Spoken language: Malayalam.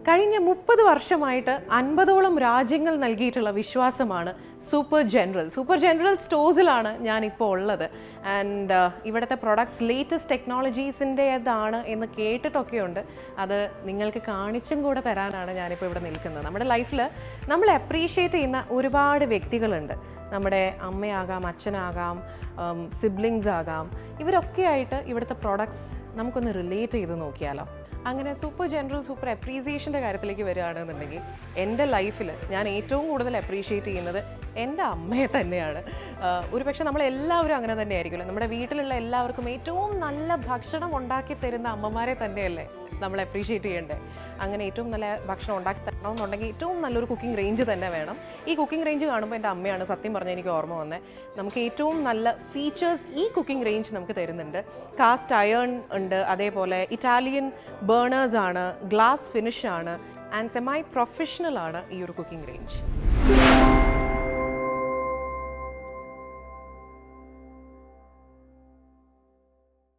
കഴിഞ്ഞ മുപ്പത് വർഷമായിട്ട് അൻപതോളം രാജ്യങ്ങൾ നൽകിയിട്ടുള്ള വിശ്വാസമാണ് സൂപ്പർ ജനറൽ സൂപ്പർ ജനറൽ സ്റ്റോഴ്സിലാണ് ഞാനിപ്പോൾ ഉള്ളത് ആൻഡ് ഇവിടുത്തെ പ്രൊഡക്ട്സ് ലേറ്റസ്റ്റ് ടെക്നോളജീസിൻ്റേതാണ് എന്ന് കേട്ടിട്ടൊക്കെയുണ്ട് അത് നിങ്ങൾക്ക് കാണിച്ചും കൂടെ തരാനാണ് ഞാനിപ്പോൾ ഇവിടെ നിൽക്കുന്നത് നമ്മുടെ ലൈഫിൽ നമ്മൾ അപ്രീഷിയേറ്റ് ചെയ്യുന്ന ഒരുപാട് വ്യക്തികളുണ്ട് നമ്മുടെ അമ്മയാകാം അച്ഛനാകാം സിബ്ലിങ്സ് ആകാം ഇവരൊക്കെ ആയിട്ട് ഇവിടുത്തെ പ്രൊഡക്ട്സ് നമുക്കൊന്ന് റിലേറ്റ് ചെയ്ത് നോക്കിയാലോ അങ്ങനെ സൂപ്പർ ജനറൽ സൂപ്പർ അപ്രീസിയേഷൻ്റെ കാര്യത്തിലേക്ക് വരികയാണെന്നുണ്ടെങ്കിൽ എൻ്റെ ലൈഫിൽ ഞാൻ ഏറ്റവും കൂടുതൽ അപ്രീഷിയേറ്റ് ചെയ്യുന്നത് എൻ്റെ അമ്മയെ തന്നെയാണ് ഒരു പക്ഷേ നമ്മൾ എല്ലാവരും അങ്ങനെ തന്നെ ആയിരിക്കുമല്ലോ നമ്മുടെ വീട്ടിലുള്ള എല്ലാവർക്കും ഏറ്റവും നല്ല ഭക്ഷണം ഉണ്ടാക്കി തരുന്ന അമ്മമാരെ തന്നെയല്ലേ നമ്മൾ അപ്രീഷിയേറ്റ് ചെയ്യേണ്ടത് അങ്ങനെ ഏറ്റവും നല്ല ഭക്ഷണം ഉണ്ടാക്കി തരണമെന്നുണ്ടെങ്കിൽ ഏറ്റവും നല്ലൊരു കുക്കിംഗ് റേഞ്ച് തന്നെ വേണം ഈ കുക്കിംഗ് റേഞ്ച് കാണുമ്പോൾ എൻ്റെ അമ്മയാണ് സത്യം പറഞ്ഞാൽ എനിക്ക് ഓർമ്മ വന്നത് നമുക്ക് ഏറ്റവും നല്ല ഫീച്ചേഴ്സ് ഈ കുക്കിംഗ് റേഞ്ച് നമുക്ക് തരുന്നുണ്ട് കാസ്റ്റ് അയൺ ഉണ്ട് അതേപോലെ ഇറ്റാലിയൻ ബേണേഴ്സ് ആണ് ഗ്ലാസ് ഫിനിഷ് ആണ് ആൻഡ് സെമൈ പ്രൊഫഷണൽ ആണ് ഈ ഒരു കുക്കിംഗ് റേഞ്ച്